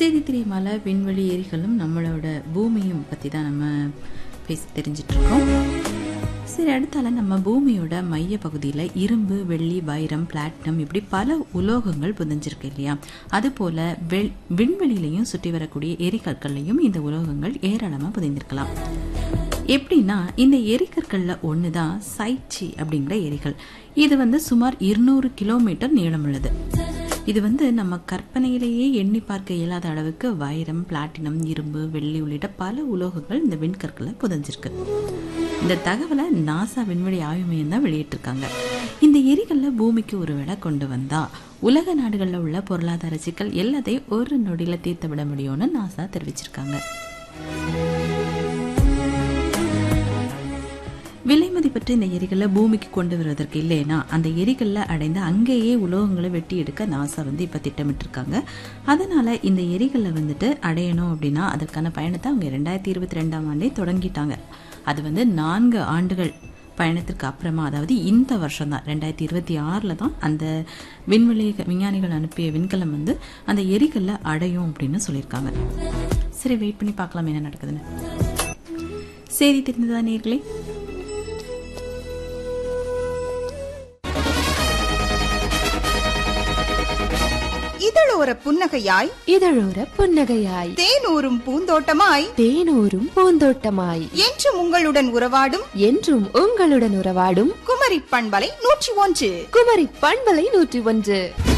செய்தி தெரியுமால விண்வெளி எரிகளும் நம்மளோட பூமியும் பற்றி தான் நம்ம பேசி தெரிஞ்சிட்டு இருக்கோம் சரி அடுத்தால நம்ம பூமியோட மைய பகுதியில் இரும்பு வெள்ளி வைரம் பிளாட்டினம் இப்படி பல உலோகங்கள் புதைஞ்சிருக்கு இல்லையா அதுபோல் வெள் விண்வெளியிலையும் சுற்றி வரக்கூடிய எரிகற்கள்லையும் இந்த உலோகங்கள் ஏராளமாக புதைந்திருக்கலாம் எப்படின்னா இந்த எரிகற்கள்ல ஒன்று தான் சைச்சி அப்படிங்கிற எரிகள் இது வந்து சுமார் இருநூறு கிலோமீட்டர் நீளமுள்ளது இது வந்து நம்ம கற்பனையிலேயே எண்ணி பார்க்க இயலாத அளவுக்கு வைரம் பிளாட்டினம் இரும்பு வெள்ளி உள்ளிட்ட பல உலோகங்கள் இந்த விண்கற்களை புதைஞ்சிருக்கு இந்த தகவலை நாசா விண்வெளி ஆய்வு மையம் தான் வெளியிட்டிருக்காங்க இந்த எரிகல்ல பூமிக்கு ஒரு விட கொண்டு வந்தா உலக நாடுகளில் உள்ள பொருளாதார சிக்கல் எல்லாத்தையும் ஒரு நொடியில தீர்த்து விட முடியும்னு நாசா தெரிவிச்சிருக்காங்க விலை மதிப்பற்ற இந்த எரிகளை பூமிக்கு கொண்டு வருவதற்கு இல்லைன்னா அந்த எரிகல்ல அடைந்து அங்கேயே உலோகங்களை வெட்டி எடுக்க நாசா வந்து இப்ப திட்டமிட்டிருக்காங்க அதனால இந்த எரிகல்ல வந்துட்டு அடையணும் அப்படின்னா அதற்கான பயணத்தை அவங்க ரெண்டாயிரத்தி இருபத்தி ரெண்டாம் ஆண்டே தொடங்கிட்டாங்க அது வந்து நான்கு ஆண்டுகள் பயணத்திற்கு அப்புறமா அதாவது இந்த வருஷம் தான் ரெண்டாயிரத்தி இருபத்தி ஆறில் தான் அந்த விண்வெளி விஞ்ஞானிகள் அனுப்பிய விண்கலம் வந்து அந்த எரிகல்ல அடையும் அப்படின்னு சொல்லியிருக்காங்க சரி வெயிட் பண்ணி பார்க்கலாம் என்ன நடக்குதுன்னு சரி தெரிந்ததா நேர்களே இதழோர புன்னகையாய் இதழோர புன்னகையாய் தேனூரும் பூந்தோட்டமாய் தேனூரும் பூந்தோட்டமாய் என்றும் உங்களுடன் உறவாடும் என்றும் உங்களுடன் உறவாடும் குமரி பண்பலை நூற்றி ஒன்று குமரி பண்பலை நூற்றி ஒன்று